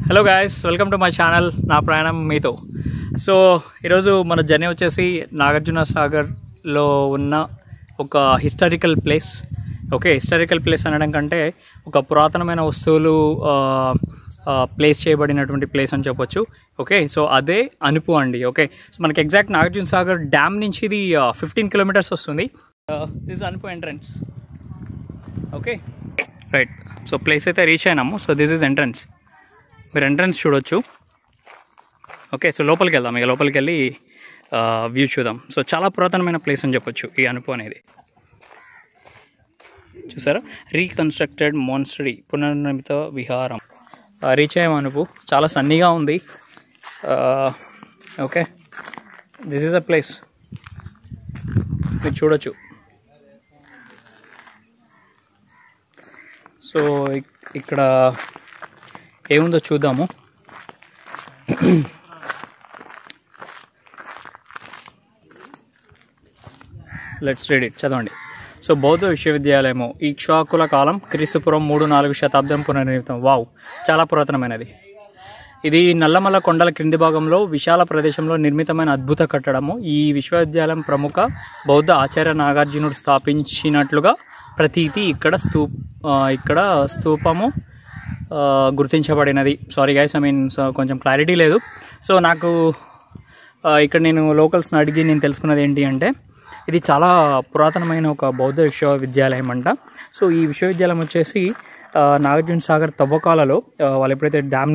Hello guys welcome to my channel నా ప్రయాణం మీతో సో ఈరోజు మన జర్నీ వచ్చేసి నాగార్జున సాగర్లో ఉన్న ఒక historical place okay historical place అనడం కంటే ఒక పురాతనమైన వస్తువులు ప్లేస్ చేయబడినటువంటి ప్లేస్ అని చెప్పొచ్చు ఓకే సో అదే అనుపు అండి ఓకే సో మనకి ఎగ్జాక్ట్ నాగార్జున సాగర్ డ్యామ్ నుంచి ఇది ఫిఫ్టీన్ కిలోమీటర్స్ వస్తుంది this Anupu entrance okay right so place అయితే రీచ్ అయినాము సో దిస్ ఇస్ ఎంట్రన్స్ మీరు ఎంట్రన్స్ చూడొచ్చు ఓకే సో లోపలికి వెళ్దాం ఇక లోపలికి వెళ్ళి వ్యూ చూద్దాం సో చాలా పురాతనమైన ప్లేస్ అని చెప్పొచ్చు ఈ అనుపు అనేది చూసారా రీకన్స్ట్రక్టెడ్ మోన్స్టరీ పునర్నిర్మిత విహారం రీచ్ అయ్యాం అనుపు చాలా సన్నీగా ఉంది okay this is a place మీరు చూడొచ్చు సో ఇక్- ఇక్కడ ఏముందో చూద్దాము లెట్స్ రీడ్ ఇట్ చదవండి సో బౌద్ధ విశ్వవిద్యాలయము ఇక్ష్వాకుల కాలం క్రీస్తుపురం మూడు నాలుగు శతాబ్దం పునర్నిర్మితం వావ్ చాలా పురాతనమైనది ఇది నల్లమల్ల కొండల క్రింది భాగంలో విశాల ప్రదేశంలో నిర్మితమైన అద్భుత కట్టడము ఈ విశ్వవిద్యాలయం ప్రముఖ బౌద్ధ ఆచార్య నాగార్జునుడు స్థాపించినట్లుగా ప్రతీతి ఇక్కడ స్తూ ఆ, ఇక్కడ స్తూపము ఆ, గుర్తించబడినది సారీ గైస్ ఐ మీన్ కొంచెం క్లారిటీ లేదు సో నాకు ఆ, ఇక్కడ నేను లోకల్స్ని అడిగి నేను తెలుసుకున్నది ఏంటి అంటే ఇది చాలా పురాతనమైన ఒక బౌద్ధ విశ్వవిద్యాలయం అంట సో ఈ విశ్వవిద్యాలయం వచ్చేసి ఆ, నాగార్జున సాగర్ తవ్వకాలలో ఆ, వాళ్ళు ఎప్పుడైతే డ్యామ్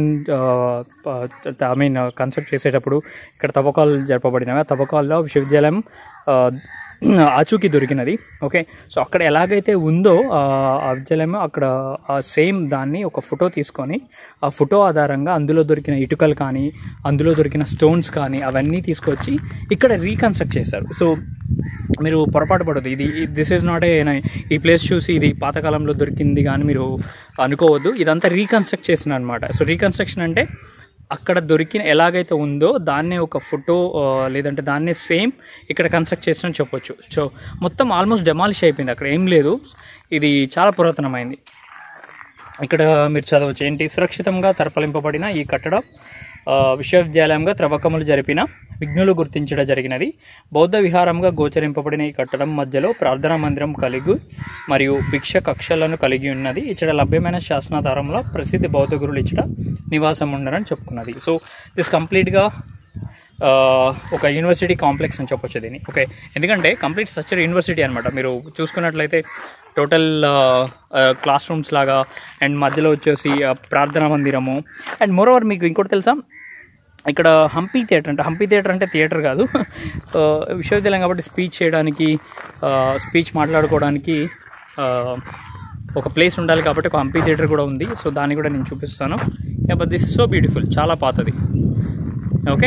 ఐ మీన్ కన్స్ట్రక్ట్ చేసేటప్పుడు ఇక్కడ తవ్వకాలు జరపబడినవి ఆ తవ్వకాల్లో విశ్వవిద్యాలయం ఆ, ఆచూకీ దొరికినది ఓకే సో అక్కడ ఎలాగైతే ఉందో ఆ ఆ విద్యాలయం అక్కడ ఆ సేమ్ దాన్ని ఒక ఫోటో తీసుకొని ఆ ఫోటో ఆధారంగా అందులో దొరికిన ఇటుకలు కానీ అందులో దొరికిన స్టోన్స్ కానీ అవన్నీ తీసుకొచ్చి ఇక్కడ రీకన్స్ట్రక్ట్ చేశారు సో మీరు పొరపాటు పడదు ఇది దిస్ ఈజ్ నాట్ ఏ ఈ ప్లేస్ చూసి ఇది పాతకాలంలో దొరికింది కానీ మీరు అనుకోవద్దు ఇదంతా రీకన్స్ట్రక్ట్ చేసిన అనమాట సో రీకన్స్ట్రక్షన్ అంటే అక్కడ దొరికిన ఎలాగైతే ఉందో దాన్నే ఒక ఫోటో ఆ, లేదంటే దాన్నే సేమ్ ఇక్కడ కన్స్ట్రక్ట్ చేసినట్టు చెప్పొచ్చు సో మొత్తం ఆల్మోస్ట్ డెమాలిష్ అయిపోయింది అక్కడ ఏం లేదు ఇది చాలా పురాతనమైంది ఇక్కడ మీరు చదవచ్చు ఏంటి సురక్షితంగా తరపలింపబడిన ఈ కట్టడం ఆ, విశ్వవిద్యాలయంగా త్రవ్వకములు జరిపిన విఘ్నులు గుర్తించడం జరిగినది బౌద్ధ విహారంగా గోచరింపబడిన ఈ కట్టడం మధ్యలో ప్రార్థనా మందిరం కలిగి మరియు భిక్ష కక్షలను కలిగి ఉన్నది ఇచ్చట లభ్యమైన శాసనాధారంలో ప్రసిద్ధ బౌద్ధ గురులు ఇచ్చట నివాసం ఉండరని చెప్పుకున్నది సో దిస్ కంప్లీట్గా ఆ, ఒక యూనివర్సిటీ కాంప్లెక్స్ అని చెప్పొచ్చు దీన్ని ఓకే ఎందుకంటే కంప్లీట్ స్ట్రక్చర్ యూనివర్సిటీ అనమాట మీరు చూసుకున్నట్లయితే టోటల్ క్లాస్ రూమ్స్ లాగా అండ్ మధ్యలో వచ్చేసి ఆ, ప్రార్థనా మందిరము అండ్ మోరోవర్ మీకు ఇంకోటి తెలుసా ఇక్కడ హంపీ థియేటర్ అంటే హంపీ థియేటర్ అంటే థియేటర్ కాదు ఆ, విశ్వవిద్యాలయం కాబట్టి స్పీచ్ చేయడానికి స్పీచ్ మాట్లాడుకోవడానికి ఆ, ఒక ప్లేస్ ఉండాలి కాబట్టి ఒక హంపీ థియేటర్ కూడా ఉంది సో దాన్ని కూడా నేను చూపిస్తాను but this is so beautiful చాలా పాతది ఓకే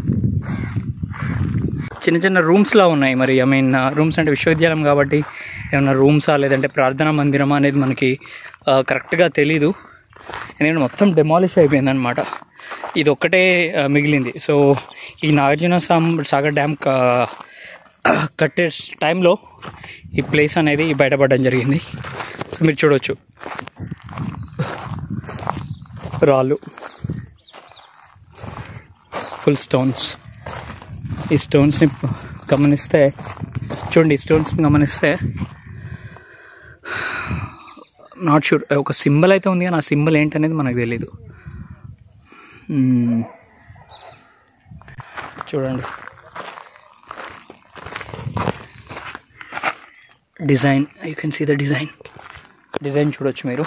చిన్న చిన్న రూమ్స్లా ఉన్నాయి మరి ఐ మీన్ రూమ్స్ అంటే విశ్వవిద్యాలయం కాబట్టి ఏమన్నా రూమ్సా లేదంటే ప్రార్థనా మందిరమా అనేది మనకి కరెక్ట్గా తెలీదు ఎందుకంటే మొత్తం డెమాలిష్ అయిపోయిందనమాట ఇది ఒక్కటే ఆ, మిగిలింది సో ఈ నాగార్జున సామ్ సాగర్ డ్యామ్ క- కట్టే టైంలో ఈ ప్లేస్ అనేది బయటపడడం జరిగింది సో మీరు చూడవచ్చు రాళ్ళు ఫుల్ స్టోన్స్ ఈ స్టోన్స్ని గమనిస్తే చూడండి ఈ స్టోన్స్ని గమనిస్తే నాట్ షూర్ ఒక సింబల్ అయితే ఉంది కానీ ఆ సింబల్ ఏంటనేది మనకు తెలీదు మ్మ్. చూడండి design you can see the design design చూడొచ్చు మీరు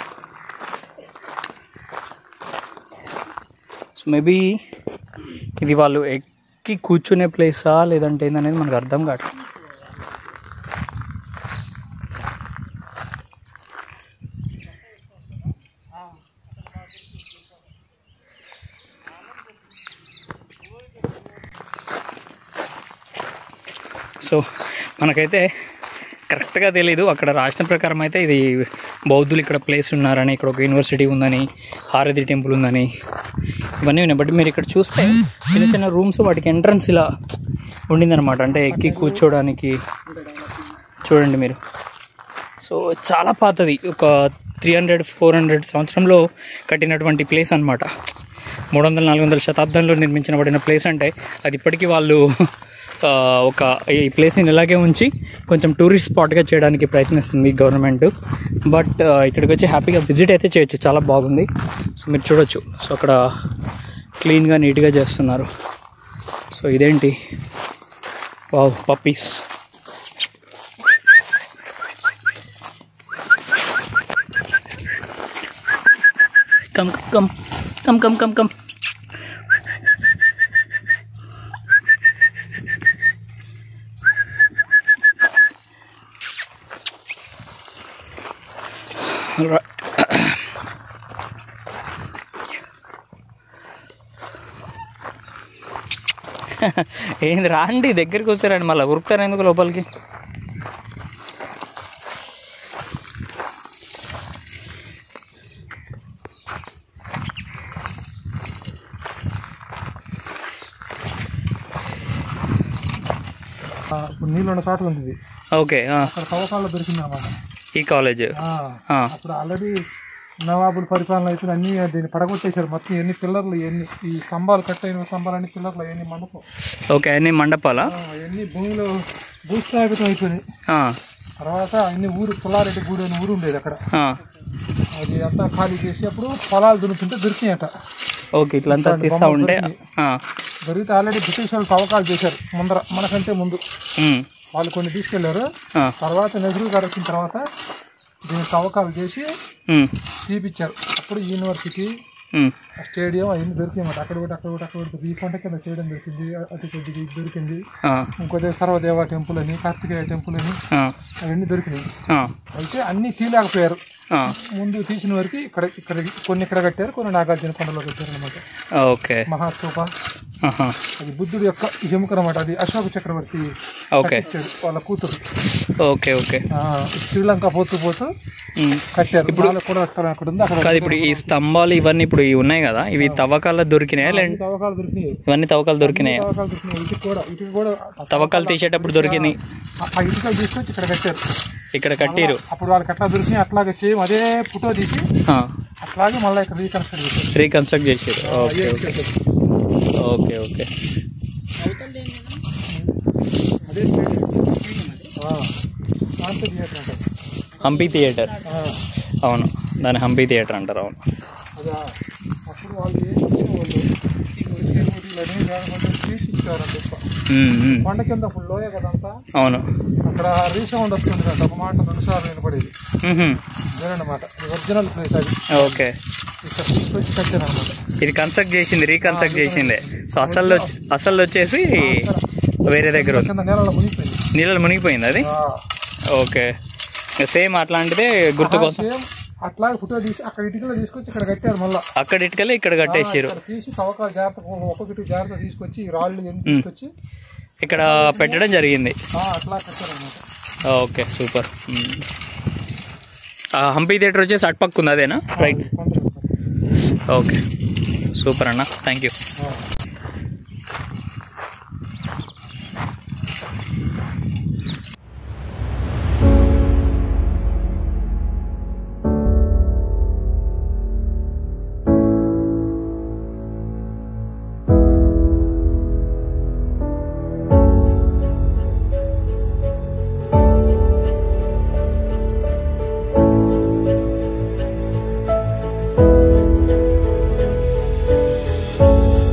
సో మేబీ ఇది వాళ్ళు ఎక్కి కూర్చునే ప్లేసా లేదంటే ఏందనేది మనకు అర్థం కాదు సో మనకైతే కరెక్ట్గా తెలీదు అక్కడ రాసిన ప్రకారం అయితే ఇది బౌద్ధులు ఇక్కడ ప్లేస్ ఉన్నారని ఇక్కడ ఒక యూనివర్సిటీ ఉందని హారతి టెంపుల్ ఉందని ఇవన్నీ ఉన్నాయి బట్ మీరు ఇక్కడ చూస్తే చిన్న చిన్న రూమ్స్ వాటికి ఎంట్రన్స్ ఇలా ఉండిందనమాట అంటే ఎక్కి కూర్చోవడానికి చూడండి మీరు సో చాలా పాతది ఒక త్రీ హండ్రెడ్ ఫోర్ హండ్రెడ్ సంవత్సరంలో కట్టినటువంటి ప్లేస్ అనమాట మూడు వందల నాలుగు వందల శతాబ్దంలో నిర్మించబడిన ప్లేస్ అంటే అది ఇప్పటికీ వాళ్ళు ఆ, ఒక ఈ ప్లేస్ని ఇలాగే ఉంచి కొంచెం టూరిస్ట్ స్పాట్గా చేయడానికి ప్రయత్నిస్తుంది గవర్నమెంట్ బట్ ఇక్కడికి వచ్చి హ్యాపీగా విజిట్ అయితే చేయొచ్చు చాలా బాగుంది సో మీరు చూడొచ్చు సో అక్కడ క్లీన్గా నీట్గా చేస్తున్నారు సో ఇదేంటి wow puppies come come come come come come Right. ఏంది రాండి దగ్గరికి వస్తారండి మళ్ళీ ఉరుకుతారు ఎందుకు లోపలికి ఆ, ఇప్పుడు నీళ్ళు ఉన్న చోట ఉంది ఇది. ఓకే ఆ, అక్కడ తవ్వకాల్లో దొరికింది అనమాట ఈ కాలేజ్ ఆ, అప్పుడు ఆల్రెడీ నవాబుల పరిపాలన అయితే అన్ని దీన్ని పడగొట్టేశారు మొత్తం ఎన్ని పిల్లర్లు ఎన్ని ఈ స్తంభాలు కట్ అయిన స్తంభాలన్నీ పిల్లర్లు ఎన్ని మండపం ఓకే అన్ని మండపాలా ఎన్ని భూమిలో భూస్థాపితం అయిపోయినాయి ఆ, తర్వాత అన్ని ఊరు పుల్లారెడ్డి గూడు అని ఊరు ఉండేది అక్కడ ఆ. అది అంతా ఖాళీ చేసి అప్పుడు పొలాలు దున్నుతుంటే దొరికినాయట ఓకే ఇట్లంతా తీస్తా ఉంటే ఆ, దొరికితే ఆల్రెడీ బ్రిటిష్ వాళ్ళు తవ్వకాలు చేశారు ముందర మనకంటే ముందు ఉమ్, వాళ్ళు కొన్ని తీసుకెళ్లారు ఆ, తర్వాత నెహ్రూ గారు వచ్చిన తర్వాత దీన్ని తవ్వకాలు చేసి ఉమ్, తీపిచ్చారు అప్పుడు యూనివర్సిటీ ఉమ్, స్టేడియం అవన్నీ దొరికినాయి అక్కడ కూడా అక్కడ కూడా అక్కడ కూడా ఈ కొండ కింద స్టేడియం దొరికింది అటు కొద్దిగా ఇది దొరికింది ఆ, ఇంకోటి సర్వదేవ టెంపుల్ అని కార్తికేయ టెంపుల్ అని ఆ, అవన్నీ దొరికినాయి ఆ, అయితే అన్నీ తీలేకపోయారు ఆ, ముందు తీసిన వరకు ఇక్కడ ఇక్కడ కొన్ని ఇక్కడ కట్టారు కొన్ని నాగార్జున కొండలో కట్టారు అనమాట ఓకే మహాస్తూప ఆహా, అది బుద్ధుడి యొక్క ఎముక అనమాట అది అశోక చక్రవర్తి ఓకే ఇచ్చాడు వాళ్ళ కూతురు ఓకే ఓకే ఆ, శ్రీలంక పోతూ పోతూ ఉమ్. కట్టారు ఇప్పుడు కూడా స్థలం అక్కడ ఉంది అక్కడ కాదు ఇప్పుడు ఈ స్తంభాలు ఇవన్నీ ఇప్పుడు ఇవి ఉన్నాయి కదా ఇవి తవ్వకాల్లో దొరికినాయా లేదంటే తవ్వకాలు దొరికినాయి ఇవన్నీ తవ్వకాలు దొరికినాయా తవ్వకాలు దొరికినాయి ఇటుక కూడా ఇటుక కూడా తవ్వకాలు తీసేటప్పుడు దొరికినాయి ఆ- ఆ ఇటుకలు తీసుకొచ్చి ఇక్కడ కట్టారు ఇక్కడ కట్టిరు అప్పుడు వాళ్ళకి ఎట్లా దొరికినాయి అట్లాగే సేమ్ అదే ఫోటో తీసి ఆ, అట్లాగే మళ్ళీ ఇక్కడ రీకన్స్ట్రక్ట్ చేశారు రీకన్స్ట్రక్ట్ చేసారు ఓకే ఓకే ఓకే ఓకే అదే స్టేడియం ఆ, దాంతో థియేటర్ అంటారు హంపి థియేటర్ ఆ, అవును దాని హంపి థియేటర్ అంటారు అవును అది ఆ- అప్పుడు వాళ్ళు ఏం చేసేవాళ్ళు అని లేకపోతే స్వీట్స్ ఇచ్చేవారు తప్ప ఉమ్, ఉమ్. కొండ కింద ఫుల్ లోయ కదంతా అవును అక్కడ రీసౌండ్ వస్తుంది కదా ఒక మాట రెండు సార్లు వినపడేది మ్హూ. ఇదేనమాట ఒరిజినల్ ప్లేస్ అది ఓకే ఇక్కడ తీసుకొచ్చి కట్టారు అనమాట ఇది కన్స్ట్రక్ట్ చేసింది రీకన్స్ట్రక్ట్ చేసిందే సో అసలు వచ్చి అసలు వచ్చేసి వేరే దగ్గర ఉంది కింద నేలలో మునిగిపోయింది నీళ్ళలో మునిగిపోయింది అది ఆ, ఓకే సేమ్ అట్లాంటిదే గుర్తు కోసం సేమ్ అట్లాగే ఫోటో తీసి అక్కడ ఇటుకలో తీసుకొచ్చి ఇక్కడ కట్టారు మళ్ళా అక్కడ ఇటుకలే ఇక్కడ కట్టేసారు ఇక్కడ తీసి తవ్వకాలు జాగ్రత్త ఒక్కొక్కటి జాగ్రత్త తీసుకొచ్చి ఈ రాళ్ళు ఎన్ని తీసుకొచ్చి ఇక్కడ పెట్టడం జరిగింది ఆ, అట్లా కట్టారు అనమాట ఓకే సూపర్ మ్మ్. ఆ హంపి థియేటర్ వచ్చేసి అటుపక్క ఉంది అదేనా రైట్ ఓకే సూపర్ అన్న థ్యాంక్ యూ ఆ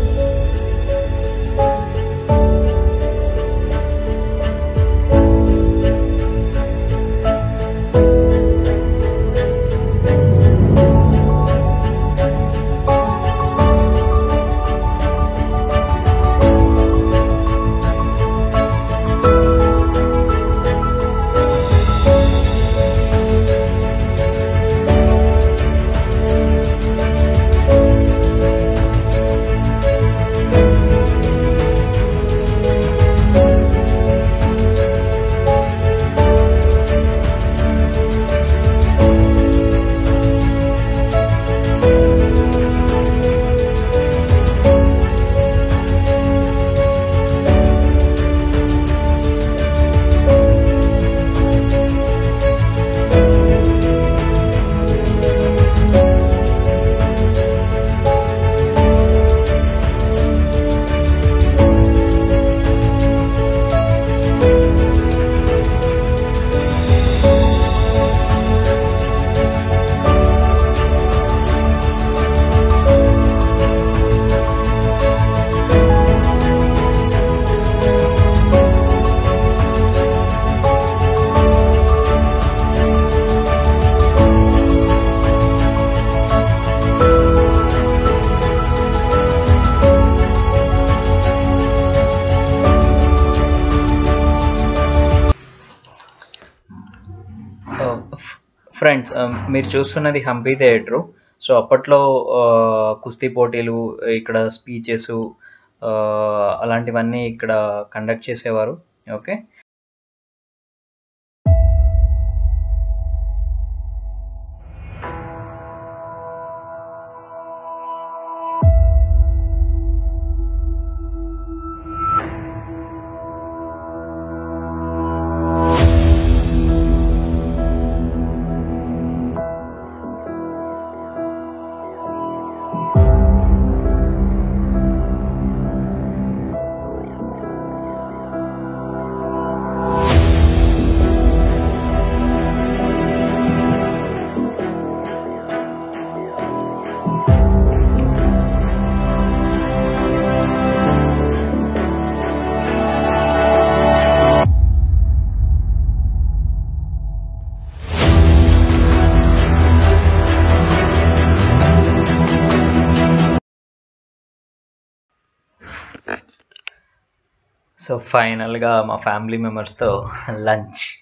ఫ్రెండ్స్ మీరు చూస్తున్నది హంపీ థియేటరు సో అప్పట్లో ఆ, కుస్తీ పోటీలు ఇక్కడ స్పీచెస్ అలాంటివన్నీ ఇక్కడ కండక్ట్ చేసేవారు ఓకే సో ఫైనల్గా మా ఫ్యామిలీ మెంబర్స్తో లంచ్